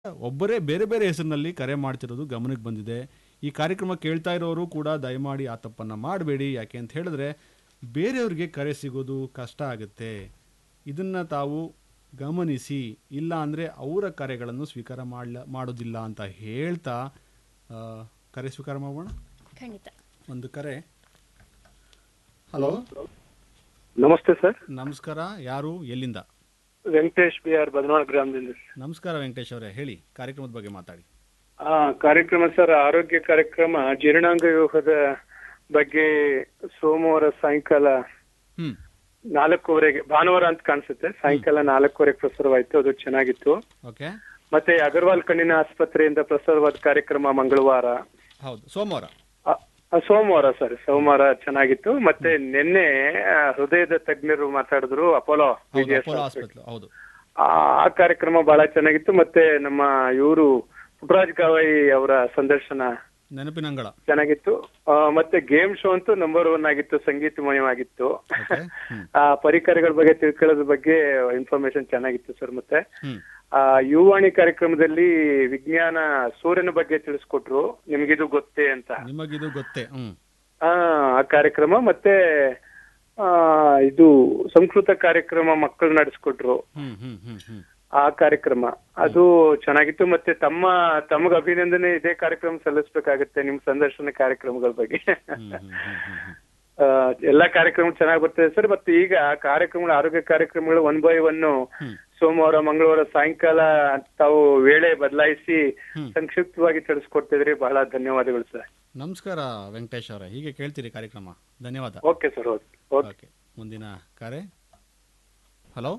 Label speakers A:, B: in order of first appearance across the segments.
A: ಒಬ್ಬರೇ ಬೇರೆ ಬೇರೆ ಹೆಸರಿನಲ್ಲಿ ಕರೆ ಮಾಡ್ತಿರೋದು ಗಮನಕ್ಕೆ ಬಂದಿದೆ ಈ ಕಾರ್ಯಕ್ರಮ ಕೇಳ್ತಾ ಇರೋರು ಕೂಡ ದಯಮಾಡಿ ಆ ತಪ್ಪನ್ನು ಮಾಡಬೇಡಿ ಯಾಕೆ ಅಂತ ಹೇಳಿದ್ರೆ ಬೇರೆಯವ್ರಿಗೆ ಕರೆ ಸಿಗೋದು ಕಷ್ಟ ಆಗುತ್ತೆ ಇದನ್ನು ತಾವು ಗಮನಿಸಿ ಇಲ್ಲ ಅಂದರೆ ಅವರ ಕರೆಗಳನ್ನು ಸ್ವೀಕಾರ ಮಾಡಲ ಮಾಡೋದಿಲ್ಲ ಅಂತ ಹೇಳ್ತಾ ಆ, ಕರೆ ಸ್ವೀಕಾರ ಮಾಡೋಣ
B: ಖಂಡಿತ
A: ಒಂದು ಕರೆ ಹಲೋ
C: ನಮಸ್ತೆ ಸರ್
A: ನಮಸ್ಕಾರ ಯಾರು ಎಲ್ಲಿಂದ
C: ವೆಂಕಟೇಶ್ ಬಿ ಆರ್ ಬದನಾಳ್ ಗ್ರಾಮದಿಂದ
A: ನಮಸ್ಕಾರ ವೆಂಕಟೇಶ್ ಅವರೇ ಹೇಳಿ ಕಾರ್ಯಕ್ರಮದ ಬಗ್ಗೆ ಮಾತಾಡಿ
C: ಆ ಕಾರ್ಯಕ್ರಮ ಸರ್ ಆರೋಗ್ಯ ಕಾರ್ಯಕ್ರಮ ಜೀರ್ಣಾಂಗ ವ್ಯೂಹದ ಬಗ್ಗೆ ಸೋಮವಾರ ಸಾಯಂಕಾಲ
A: ಹ್ಞೂ
C: ನಾಲ್ಕೂವರೆಗೆ ಭಾನುವಾರ ಅಂತ ಕಾಣಿಸುತ್ತೆ ಸಾಯಂಕಾಲ ನಾಲ್ಕೂವರೆಗೆ ಪ್ರಸಾರವಾಯ್ತು ಅದು ಚೆನ್ನಾಗಿತ್ತು
A: ಓಕೆ
C: ಮತ್ತೆ ಅಗರ್ವಾಲ್ ಕಣ್ಣಿನ ಆಸ್ಪತ್ರೆಯಿಂದ ಪ್ರಸಾರವಾದ ಕಾರ್ಯಕ್ರಮ ಮಂಗಳವಾರ
A: ಹೌದು ಸೋಮವಾರ
C: ಆ, ಆ, ಸೋಮವಾರ ಸರ್ ಸೋಮವಾರ ಚೆನ್ನಾಗಿತ್ತು ಮತ್ತೆ ನಿನ್ನೆ ಆ, ಹೃದಯದ ತಜ್ಞರು ಮಾತಾಡಿದ್ರು ಅಪೋಲೋ
A: ಹೌದು
C: ವಿಜಯ
A: ಅಪೋಲೋ ಹಾಸ್ಪಿಟ್ಲ್ ಹೌದು
C: ಆ ಆ ಕಾರ್ಯಕ್ರಮ ಬಹಳ ಚೆನ್ನಾಗಿತ್ತು ಮತ್ತೆ ನಮ್ಮ ಇವರು ಪುಟ್ಟರಾಜ್ ಗವಾಯಿ ಅವರ ಸಂದರ್ಶನ
A: ನೆನಪಿನಂಗಳ
C: ಚೆನ್ನಾಗಿತ್ತು ಆ, ಮತ್ತೆ ಗೇಮ್ ಶೋ ಅಂತೂ ನಂಬರ್ ಒನ್ ಆಗಿತ್ತು ಸಂಗೀತಮಯವಾಗಿತ್ತು
A: ಓಕೆ ಹ್ಮ್
C: ಆ ಪರಿಕರಗಳ ಬಗ್ಗೆ ತಿಳ್ಕೊಳ್ಳೋದ್ರ ಬಗ್ಗೆ ಇನ್ಫಾರ್ಮೇಶನ್ ಚೆನ್ನಾಗಿತ್ತು ಸರ್ ಮತ್ತೆ
A: ಹ್ಮ್
C: ಆ ಯುವಾಣಿ ಕಾರ್ಯಕ್ರಮದಲ್ಲಿ ವಿಜ್ಞಾನ ಸೂರ್ಯನ ಬಗ್ಗೆ ತಿಳಿಸ್ಕೊಟ್ರು ನಿಮ್ಗಿದು ಗೊತ್ತೇ ಅಂತ
A: ನಿಮಗಿದು ಗೊತ್ತೇ ಹ್ಮ್
C: ಆ ಆ ಕಾರ್ಯಕ್ರಮ ಮತ್ತೆ ಆ ಇದು ಸಂಸ್ಕೃತ ಕಾರ್ಯಕ್ರಮ ಮಕ್ಕಳು ನಡೆಸ್ಕೊಟ್ರು
A: ಹ್ಮ್ ಹ್ಮ್ ಹ್ಮ್ ಹ್ಮ್
C: ಆ ಕಾರ್ಯಕ್ರಮ ಅದು ಚೆನ್ನಾಗಿತ್ತು ಮತ್ತೆ ತಮ್ಮ ತಮಗ ಅಭಿನಂದನೆ ಇದೇ ಕಾರ್ಯಕ್ರಮ ಸಲ್ಲಿಸ್ಬೇಕಾಗತ್ತೆ ನಿಮ್ ಸಂದರ್ಶನ ಕಾರ್ಯಕ್ರಮಗಳ ಬಗ್ಗೆ
A: ಹ್ಮ್ ಹ್ಮ್ ಹ್ಮ್ ಹ್ಮ್ ಹ್ಮ್
C: ಆ, ಎಲ್ಲಾ ಕಾರ್ಯಕ್ರಮ ಚೆನ್ನಾಗಿ ಬರ್ತದೆ ಸರ್ ಮತ್ತೆ ಈಗ ಕಾರ್ಯಕ್ರಮಗಳು ಆರೋಗ್ಯ ಕಾರ್ಯಕ್ರಮಗಳು ಒನ್ ಬೈ ಒನ್
A: ಹ್ಮ್.
C: ಸೋಮವಾರ ಮಂಗಳವಾರ ಸಾಯಂಕಾಲ ತಾವು ವೇಳೆ ಬದಲಾಯಿಸಿ
A: ಹ್ಮ್.
C: ಸಂಕ್ಷಿಪ್ತವಾಗಿ ತಿಳಿಸ್ಕೊಡ್ತಿದ್ರಿ ಬಹಳ ಧನ್ಯವಾದಗಳು ಸರ್
A: ನಮಸ್ಕಾರ ವೆಂಕಟೇಶ್ ಅವರೇ ಹೀಗೆ ಕೇಳ್ತೀರಿ ಕಾರ್ಯಕ್ರಮ ಧನ್ಯವಾದ
C: okay sir okay okay
A: okay ಮುಂದಿನ ಕರೆ ಹಲೋ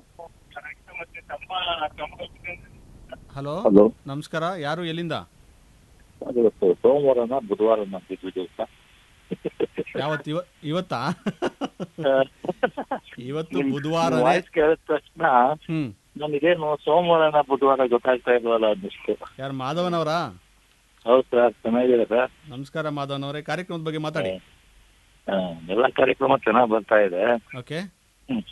A: ಹಲೋ
D: ಹಲೋ
A: ನಮಸ್ಕಾರ ಯಾರು ಎಲ್ಲಿಂದ
D: ಅದು ಸೋಮವಾರನ ಬುಧವಾರನ ಬಿದ್ದು ದಿವಸ
A: ಯಾವತ್ತು ಇವ ಇವತ್ತಾ ಇವತ್ತು ಬುಧವಾರ
D: ವಾಯ್ಸ್ ಕೇಳಿದ ತಕ್ಷಣ
A: ಹ್ಮ್
D: ನನಗೇನು ಸೋಮವಾರನ ಬುಧವಾರ ಗೊತ್ತಾಗ್ತಾ ಇಲ್ವಲ್ಲ ಅನ್ನಿಸ್ತು
A: ಯಾರು ಮಾಧವನವರಾ
D: ಹೌದು ಸರ್ ಚೆನ್ನಾಗಿದೆ ಸರ್
A: ನಮಸ್ಕಾರ ಮಾಧವನವರೇ ಕಾರ್ಯಕ್ರಮದ ಬಗ್ಗೆ ಮಾತಾಡಿ
D: ಆ, ಎಲ್ಲ ಕಾರ್ಯಕ್ರಮ ಚೆನ್ನಾಗಿ ಬರ್ತಾ ಇದೆ
A: ಓಕೆ
D: ಹ್ಮ್.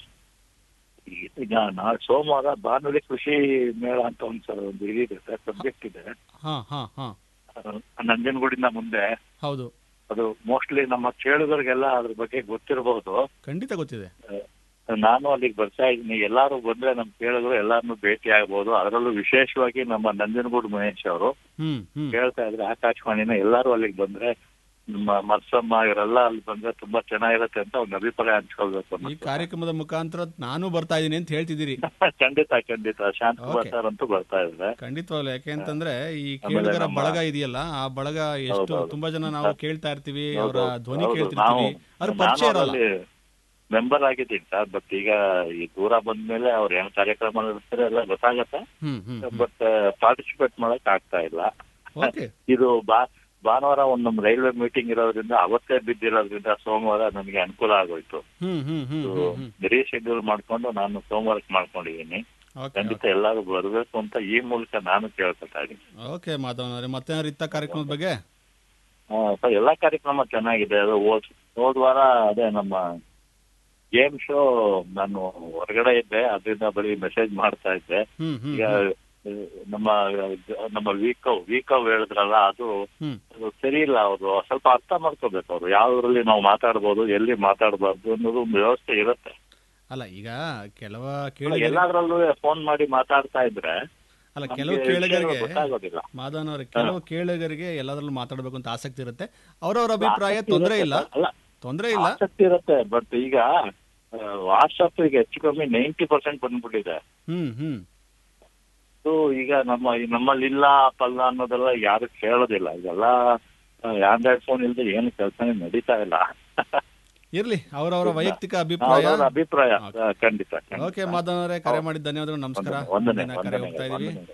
D: ಈಗ ನಾಳೆ ಸೋಮವಾರ ಬಾನುಲಿ ಕೃಷಿ ಮೇಳ ಅಂತ ಒಂದು ಸರ್ ಒಂದು ಇದಿದೆ ಸರ್ ಸಬ್ಜೆಕ್ಟ್ ಇದೆ
A: ಹಾ ಹಾ ಹಾ
D: ಆ, ನಂಜನಗೂಡಿನ ಮುಂದೆ
A: ಹೌದು
D: ಅದು ಮೋಸ್ಟ್ಲಿ ನಮ್ಮ ಕೇಳುಗರಿಗೆಲ್ಲ ಅದ್ರ ಬಗ್ಗೆ ಗೊತ್ತಿರಬಹುದು
A: ಖಂಡಿತ ಗೊತ್ತಿದೆ
D: ನಾನು ಅಲ್ಲಿಗೆ ಬರ್ತಾ ಇದ್ದೀನಿ ಎಲ್ಲಾರು ಬಂದ್ರೆ ನಮ್ ಕೇಳಿದ್ರು ಎಲ್ಲಾರನ್ನು ಭೇಟಿ ಆಗ್ಬೋದು ಅದರಲ್ಲೂ ವಿಶೇಷವಾಗಿ ನಮ್ಮ ನಂಜನಗೂಡು ಮಹೇಶ್ ಅವರು
A: ಹ್ಮ್ ಹ್ಮ್
D: ಕೇಳ್ತಾ ಇದ್ರೆ ಆಕಾಶವಾಣಿನ ಎಲ್ಲಾರು ಅಲ್ಲಿಗೆ ಬಂದ್ರೆ ನಮ್ಮ ಮರ್ಸಮ್ಮ ಇವರೆಲ್ಲ ಅಲ್ಲಿ ಬಂದ್ರೆ ತುಂಬಾ ಚೆನ್ನಾಗಿರುತ್ತೆ ಅಂತ ಒಂದು ಅಭಿಪ್ರಾಯ ಹಂಚ್ಕೊಳ್ಬೇಕು
A: ಈ
D: ಅನ್ನಿಸ್ತು.
A: ಕಾರ್ಯಕ್ರಮದ ಮುಖಾಂತರ ನಾನು ಬರ್ತಾ ಇದ್ದೀನಿ ಅಂತ ಹೇಳ್ತಿದ್ದೀರಿ
D: ಖಂಡಿತ ಖಂಡಿತ ಶಾಂತ್ ಕುಮಾರ್
A: Okay.
D: ಸರ್ ಅಂತೂ ಬರ್ತಾ ಇದ್ದಾರೆ
A: ಖಂಡಿತವಾಗ್ಲು ಯಾಕೆ ಅಂತಂದ್ರೆ ಈ
D: ಆಮೇಲೆ
A: ಕೇಳುಗರ
D: ನಮ್ಮ-
A: ಬಳಗ ಇದೆಯಲ್ಲ ಆ ಬಳಗ ಎಷ್ಟು
D: ಹೌದೌದು.
A: ತುಂಬಾ ಜನ ನಾವು ಕೇಳ್ತಾ ಇರ್ತೀವಿ ಅವರ
D: ಹೌದು,
A: ಧ್ವನಿ
D: ಹೌದು.
A: ಕೇಳ್ತಿರ್ತೀವಿ
D: ನಾವು-
A: ಅವ್ರ
D: ನಾನು
A: ಪರಿಚಯ ಇರಲ್ಲ
D: ಅದರಲ್ಲಿ ಮೆಂಬರ್ ಆಗಿದ್ದೀನಿ ಸರ್ ಬಟ್ ಈಗ ಈ ದೂರ ಬಂದ್ಮೇಲೆ ಅವ್ರು ಏನ್ ಕಾರ್ಯಕ್ರಮ ನಡೆಸ್ತಾರೆ ಎಲ್ಲ ಗೊತ್ತಾಗತ್ತೆ
A: ಹ್ಮ್ ಹ್ಮ್
D: ಬಟ್ ಪಾರ್ಟಿಸಿಪೇಟ್ ಮಾಡಕ್ ಆಗ್ತಾ ಇಲ್ಲ
A: ಓಕೆ
D: ಇದು ಬಾ ಭಾನುವಾರ ಒಂದು ನಮ್ಮ ರೈಲ್ವೆ ಮೀಟಿಂಗ್ ಇರೋದ್ರಿಂದ ಅವತ್ತೇ ಬಿದ್ದಿರೋದ್ರಿಂದ ಸೋಮವಾರ ನನಗೆ ಅನುಕೂಲ ಆಗೋಯ್ತು
A: ಹ್ಮ್ ಹ್ಮ್ ಹ್ಮ್
D: ಇದು
A: ಹ್ಮ್ ಹ್ಮ್
D: ರೀಶೆಡ್ಯೂಲ್ ಮಾಡ್ಕೊಂಡು ನಾನು ಸೋಮವಾರಕ್ಕೆ ಮಾಡ್ಕೊಂಡಿದ್ದೀನಿ
A: ಓಕೆ
D: ಖಂಡಿತ ಎಲ್ಲರೂ ಬರಬೇಕು ಅಂತ ಈ ಮೂಲಕ ನಾನು ಕೇಳ್ಕೊತಾ ಇದ್ದೀನಿ
A: ಓಕೆ ಮಾಧವನವ್ರೆ ಮತ್ತೆ ಇತ್ತ ಕಾರ್ಯಕ್ರಮದ ಬಗ್ಗೆ
D: ಆ, ಸೊ ಎಲ್ಲಾ ಕಾರ್ಯಕ್ರಮ ಚೆನ್ನಾಗಿದೆ ಅದು ಹೋದ್ ಹೋದ್ ವಾರ ಅದೇ ನಮ್ಮ ಗೇಮ್ ಶೋ ನಾನು ಹೊರಗಡೆ ಇದ್ದೆ ಅದರಿಂದ ಬರೀ ಮೆಸೇಜ್ ಮಾಡ್ತಾ ಇದ್ದೆ
A: ಹ್ಮ್ ಹ್ಮ್
D: ಈಗ ಆ, ನಮ್ಮ ನಮ್ಮ ವೀಕವ್ ವೀಕವ್ ಹೇಳಿದ್ರಲ್ಲ ಅದು
A: ಹ್ಮ್
D: ಅದು ಸರಿ ಇಲ್ಲ ಅವರು ಸ್ವಲ್ಪ ಅರ್ಥ ಮಾಡ್ಕೋಬೇಕು ಅವರು ಯಾವ್ದ್ರಲ್ಲಿ ನಾವು ಮಾತಾಡ್ಬೋದು ಎಲ್ಲಿ ಮಾತಾಡಬಾರ್ದು ಅನ್ನೋದು ಒಂದು ವ್ಯವಸ್ಥೆ ಇರುತ್ತೆ
A: ಅಲ್ಲ ಈಗ ಕೆಲವ ಕೇಳಿಗರಿಗೆ
D: ಎಲ್ಲಾದ್ರಲ್ಲೂ ಫೋನ್ ಮಾಡಿ ಮಾತಾಡ್ತಾ ಇದ್ರೆ
A: ಅಲ್ಲ
D: ನಮ್ಗೆ
A: ಕೆಲವು
D: ವಿಷಯಗಳು
A: ಕೇಳಿಗರಿಗೆ
D: ಗೊತ್ತಾಗೋದಿಲ್ಲ
A: ಮಾಧವನವ್ರೆ ಕೆಲವು ಕೇಳಿಗರಿಗೆ ಎಲ್ಲದರಲ್ಲೂ ಮಾತಾಡಬೇಕು ಅಂತ ಆಸಕ್ತಿ ಇರುತ್ತೆ ಅವರವರ ಅಭಿಪ್ರಾಯ
D: ಆಸಕ್ತಿ
A: ತೊಂದರೆ ಇಲ್ಲ
D: ಇರುತ್ತೆ. ಅಲ್ಲ
A: ತೊಂದರೆ ಇಲ್ಲ
D: ಆಸಕ್ತಿ ಇರುತ್ತೆ ಬಟ್ ಈಗ ವಾಟ್ಸಪ್ ಈಗ ಹೆಚ್ಚು ಕಮ್ಮಿ ನೈಂಟಿ ಪರ್ಸೆಂಟ್ ಬಂದ್ಬಿಟ್ಟಿದೆ
A: ಹ್ಮ್ ಹ್ಮ್
D: ಸೊ ಈಗ ನಮ್ಮ ಈ ನಮ್ಮಲ್ಲಿ ಇಲ್ಲ ಪಲ್ಲ ಅನ್ನೋದೆಲ್ಲ ಯಾರು ಕೇಳೋದಿಲ್ಲ ಇದೆಲ್ಲ ಆಂಡ್ರಾಯ್ಡ್ ಫೋನ್ ಇಲ್ಲದೆ ಏನು ಕೆಲಸನೇ ನಡೀತಾ ಇಲ್ಲ
A: ಇರ್ಲಿ ಅವರವರ ವೈಯಕ್ತಿಕ ಅಭಿಪ್ರಾಯ
D: ಅವ್ರವ್ರ ಅಭಿಪ್ರಾಯ
A: Okay.
D: ಆ, ಖಂಡಿತ ಖಂಡಿತ.
A: ಓಕೆ ಮಾಧವನವರೇ ಕರೆ ಮಾಡಿದ ಧನ್ಯವಾದಗಳು ನಮಸ್ಕಾರ
D: ವಂದನೆ
A: ಮುಂದಿನ ಕರೆ
D: ವಂದನೆ
A: ಹೋಗ್ತಾ ಇದೀವಿ
D: ವಂದನೆ.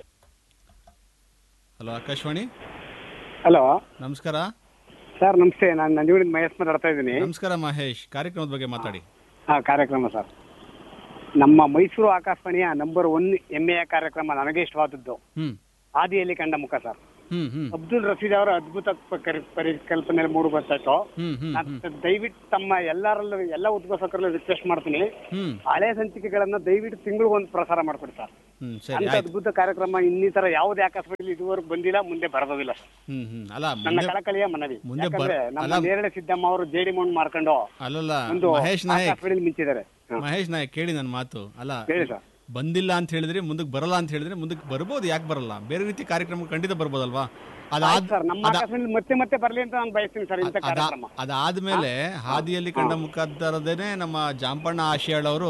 A: ಹಲೋ ಆಕಾಶವಾಣಿ
E: ಹಲೋ
A: ನಮಸ್ಕಾರ
E: ಸರ್ ನಮಸ್ತೆ ನಾನು ನಂಜುಗುಡಿನ ಮಹೇಶ್ ಮಾತಾಡ್ತಾ ಇದ್ದೀನಿ
A: ನಮಸ್ಕಾರ ಮಹೇಶ್ ಕಾರ್ಯಕ್ರಮದ ಬಗ್ಗೆ ಮಾತಾಡಿ
E: ಹಾಂ ಕಾರ್ಯಕ್ರಮ ಸರ್ ನಮ್ಮ ಮೈಸೂರು ಆಕಾಶವಾಣಿಯ ನಂಬರ್ ಒನ್ ಹೆಮ್ಮೆಯ ಕಾರ್ಯಕ್ರಮ ನನಗೆ ಇಷ್ಟವಾದದ್ದು
A: ಹ್ಮ್
E: ಆದಿಯಲ್ಲಿ ಕಂಡ ಮುಖ ಸರ್
A: ಹ್ಮ್ ಹ್ಮ್
E: ಅಬ್ದುಲ್ ರಫೀದ್ ಅವರ ಅದ್ಭುತ ಪ- ಕರಿ- ಪರಿಕಲ್ಪನೆ ಮೂಡು ಬರ್ತಾ ಇತ್ತು
A: ಹ್ಮ್ ಹ್ಮ್
E: ನಾನ್ ದಯವಿಟ್ಟು ತಮ್ಮ ಎಲ್ಲರಲ್ಲೂ ಎಲ್ಲ ಉದ್ಘೋಷಕರಲ್ಲೂ ರಿಕ್ವೆಸ್ಟ್ ಮಾಡ್ತೀನಿ
A: ಹ್ಮ್
E: ಹಳೆ ಸಂಚಿಕೆಗಳನ್ನ ದಯವಿಟ್ಟು ತಿಂಗಳಿಗೊಂದು ಪ್ರಸಾರ ಮಾಡ್ಕೊಡಿ ಸರ್
A: ಹ್ಮ್ ಸರಿ
E: ಅಂತ
A: ಆಯ್ತು
E: ಅದ್ಭುತ ಕಾರ್ಯಕ್ರಮ ಇನ್ನಿತರ ಯಾವುದೇ ಆಕಾಶವಾಣಿ ಇದುವರೆಗೂ ಬಂದಿಲ್ಲ ಮುಂದೆ ಬರೋದಿಲ್ಲ ಸರ್
A: ಹ್ಮ್ ಹ್ಮ್ ಅಲ್ಲ
E: ನನ್ನ
A: ಮುಂದೆ
E: ಕಳಕಳಿಯ ಮನವಿ
A: ಮುಂದೆ ಬರ್-
E: ಯಾಕಂದ್ರೆ ನಮ್ಮ
A: ಅಲ್ಲ-
E: ನೇರಳೆ ಸಿದ್ದಮ್ಮ ಅವರು ಜೇಡಿ ಮಣ್ಣು ಮಾಡ್ಕೊಂಡು
A: ಅಲ್ಲಲ್ಲ
E: ಒಂದು
A: ಮಹೇಶ್ ನಾಯಕ್
E: ಆಕಾಶವಾಣಿಲಿ ಮಿಂಚಿದ್ದಾರೆ ಹ.
A: ಮಹೇಶ್ ನಾಯಕ್ ಕೇಳಿ ನನ್ನ ಮಾತು ಅಲ್ಲ
E: ಹೇಳಿ ಸರ್
A: ಬಂದಿಲ್ಲ ಅಂತ ಹೇಳಿದ್ರೆ ಮುಂದಕ್ಕೆ ಬರಲ್ಲ ಅಂತ ಹೇಳಿದ್ರೆ ಮುಂದಕ್ಕೆ ಬರ್ಬೋದು ಯಾಕೆ ಬರಲ್ಲ ಬೇರೆ ರೀತಿ ಕಾರ್ಯಕ್ರಮ ಖಂಡಿತ ಬರ್ಬೋದಲ್ವಾ ಅದಾದ
E: ಸರ್ ನಮ್ಮ ಆಕಾಶವಾಣಿ ಮತ್ತೆ ಮತ್ತೆ ಬರ್ಲಿ ಅಂತ ನಾನು ಬಯಸ್ತೀನಿ ಸರ್ ಇಂಥ
A: ಅದ
E: ಕಾರ್ಯಕ್ರಮ
A: ಅದಾದ್ಮೇಲೆ ಹಾದಿಯಲ್ಲಿ ಕಂಡ ಮುಖಾಂತರದೇನೆ ನಮ್ಮ ಜಾಂಪಣ್ಣ ಆಶಿಯಾಳ್ ಅವರು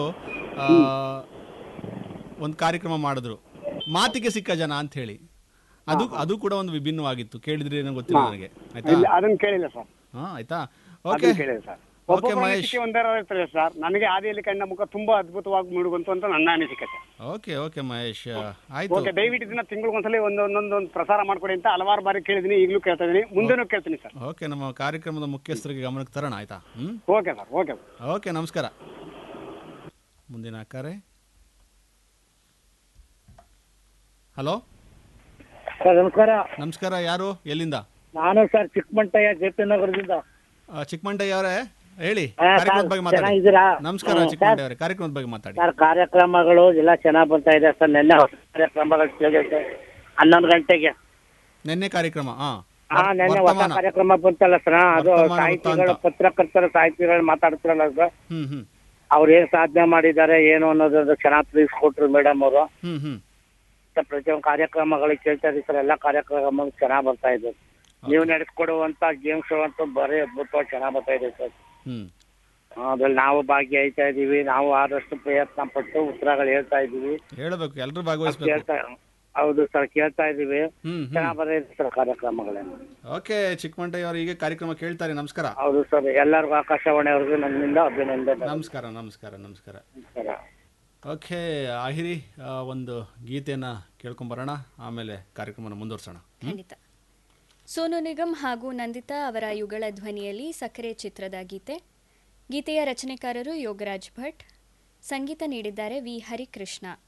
A: ಒಂದು ಕಾರ್ಯಕ್ರಮ ಮಾಡಿದ್ರು ಮಾತಿಗೆ ಸಿಕ್ಕ ಜನ ಅಂತ ಹೇಳಿ ಅದು ಅದು ಕೂಡ ಒಂದು ವಿಭಿನ್ನವಾಗಿತ್ತು ಕೇಳಿದ್ರೆ ಏನೋ ಗೊತ್ತಿಲ್ಲ ನನಗೆ ಆಯ್ತಾ
E: ಇಲ್ಲ ಅದನ್ನ ಕೇಳಿಲ್ಲ ಸರ್
A: ಹಾ ಆಯ್ತಾ ಓಕೆ
E: ಅದನ್ನ ಕೇಳಿಲ್ಲ ಸರ್
A: ಓಕೆ
E: ಒಬ್ಬೊಬ್ಬರ
A: ಮಹೇಶ್
E: ಅನಿಸಿಕೆ ಒಂದೇ ಇರ್ತದೆ ಸರ್ ನನಗೆ ಆದಿಯಲ್ಲಿ ಕಂಡ ಮುಖ ತುಂಬಾ ಅದ್ಭುತವಾಗಿ ಮೂಡಿಬಂತು ಅಂತ ನನ್ನ ಅನಿಸಿಕೆ ಸರ್
A: ಓಕೆ ಓಕೆ ಮಹೇಶ್ ಆಯ್ತು
E: ಓಕೆ ದಯವಿಟ್ಟು ಇದನ್ನ ತಿಂಗಳಿಗೊಂದ್ಸಲಿ ಒಂದೊಂದೊಂದು ಪ್ರಸಾರ ಮಾಡ್ಕೊಡಿ ಅಂತ ಹಲವಾರು ಬಾರಿ ಕೇಳಿದೀನಿ ಈಗಲೂ ಕೇಳ್ತಾ ಇದೀನಿ ಮುಂದೆನೂ ಕೇಳ್ತೀನಿ ಸರ್
A: ಓಕೆ ನಮ್ಮ ಕಾರ್ಯಕ್ರಮದ ಮುಖ್ಯಸ್ಥರಿಗೆ ಗಮನಕ್ಕೆ ತರೋಣ ಆಯ್ತಾ ಹ್ಮ್
E: okay sir okay sir
A: okay ನಮಸ್ಕಾರ ಮುಂದಿನ ಕರೆ ಹಲೋ
B: ಸರ್ ನಮಸ್ಕಾರ
A: ನಮಸ್ಕಾರ ಯಾರು ಎಲ್ಲಿಂದ
B: ನಾನು ಸರ್ ಚಿಕ್ಕಮಂಟಯ್ಯ ಜೆ ಪಿ ನಗರದಿಂದ
A: ಆ, ಚಿಕ್ಕಮಂಟಯ್ಯ ಅವರೇ ಹೇಳಿ
B: ಹಾ,
A: ಕಾರ್ಯಕ್ರಮದ
B: ಸರ್,
A: ಬಗ್ಗೆ ಮಾತಾಡಿ
B: ಚೆನ್ನಾಗಿದ್ದೀರಾ?
A: ನಮಸ್ಕಾರ
B: ಹ್ಮ್,
A: ಚಿಕ್ಕಮಂಟಯ್ಯ ಅವರೇ ಕಾರ್ಯಕ್ರಮದ ಬಗ್ಗೆ ಮಾತಾಡಿ
B: ಸರ್ ಕಾರ್ಯಕ್ರಮಗಳು ಎಲ್ಲ ಚೆನ್ನಾಗಿ ಬರ್ತಾ ಇದೆ ಸರ್ ನಿನ್ನೆ ಹೊಸ ಕಾರ್ಯಕ್ರಮಗಳು ಕೇಳಿದ್ದೆ ಹನ್ನೊಂದು ಗಂಟೆಗೆ
A: ನಿನ್ನೆ ಕಾರ್ಯಕ್ರಮ ಹಾ
B: ಹಾ ನಿನ್ನೆ ಹೊಸ
A: ವರ್ತಮಾನ
B: ಕಾರ್ಯಕ್ರಮ ಬಂತಲ್ಲ ಸರ್ ಅದು
A: ವರ್ತಮಾನ
B: ಸಾಹಿತಿಗಳು
A: ವೃತ್ತಾಂತ.
B: ಪತ್ರಕರ್ತರ ಸಾಹಿತಿಗಳು ಮಾತಾಡ್ತಾರಲ್ಲ ಸರ್
A: ಹ್ಮ್ ಹ್ಮ್
B: ಅವ್ರು ಏನ್ ಸಾಧನೆ ಮಾಡಿದ್ದಾರೆ ಏನು ಅನ್ನೋದು ಚೆನ್ನಾಗಿ ತಿಳಿಸ್ಕೊಟ್ರು ಮೇಡಮ್ ಅವರು
A: ಹ್ಮ್ ಹ್ಮ್
B: ಪ್ರತಿಯೊಂದು ಕಾರ್ಯಕ್ರಮಗಳಿಗೆ ಕೇಳ್ತಾ ಇದ್ದೀವಿ ಸರ್ ಎಲ್ಲ ಕಾರ್ಯಕ್ರಮ ಚೆನ್ನಾಗಿ ಬರ್ತಾ ಇದೆ ನೀವು ನಡೆಸ್ಕೊಡುವಂತ ಗೇಮ್ ಶೋ ಅಂತೂ ಬರೀ ಅದ್ಭುತವಾಗಿ ಚೆನ್ನಾಗಿ ಬರ್ತಾ ಇದೆ ಸರ್
A: ಹ್ಮ್
B: ಅದ್ರಲ್ಲಿ ನಾವು ಭಾಗಿಯಾಯ್ತಾ ಇದೀವಿ ನಾವು ಆದಷ್ಟು ಪ್ರಯತ್ನ ಪಟ್ಟು ಉತ್ತರಗಳು ಹೇಳ್ತಾ ಇದೀವಿ
A: ಹೇಳಬೇಕು ಎಲ್ಲರೂ ಭಾಗವಹಿಸ್ಬೇಕು
B: ಕೇಳ್ತಾ ಹೌದು ಸರ್ ಕೇಳ್ತಾ ಇದೀವಿ
A: ಹ್ಮ್ ಹ್ಮ್
B: ಚೆನ್ನಾಗಿ ಬರೀದೆ ಸರ್ ಕಾರ್ಯಕ್ರಮಗಳನ್ನು
A: ಓಕೆ ಚಿಕ್ಕಮಂಟಯ್ಯ ಅವರು ಈಗ ಕಾರ್ಯಕ್ರಮ ಕೇಳ್ತಾರೆ ನಮಸ್ಕಾರ
B: ಹೌದು ಸರ್ ಎಲ್ಲರಿಗೂ ಆಕಾಶವಾಣಿ ಅವ್ರಿಗೆ ನನ್ನಿಂದ ಅಭಿನಂದನೆ
A: ನಮಸ್ಕಾರ ನಮಸ್ಕಾರ ನಮಸ್ಕಾರ
B: ಸರ್
A: ಓಕೆ ಆಹಿರಿ ಆ, ಒಂದು ಗೀತೆಯನ್ನು ಕೇಳ್ಕೊಂಬರೋಣ ಆಮೇಲೆ ಕಾರ್ಯಕ್ರಮನ ಮುಂದುವರ್ಸೋಣ
F: ಖಂಡಿತ ಸೋನು ನಿಗಮ್ ಹಾಗೂ ನಂದಿತಾ ಅವರ ಯುಗಳ ಧ್ವನಿಯಲ್ಲಿ ಸಕ್ಕರೆ ಚಿತ್ರದ ಗೀತೆ ಗೀತೆಯ ರಚನೆಕಾರರು ಯೋಗರಾಜ್ ಭಟ್ ಸಂಗೀತ ನೀಡಿದ್ದಾರೆ ವಿ ಹರಿಕೃಷ್ಣ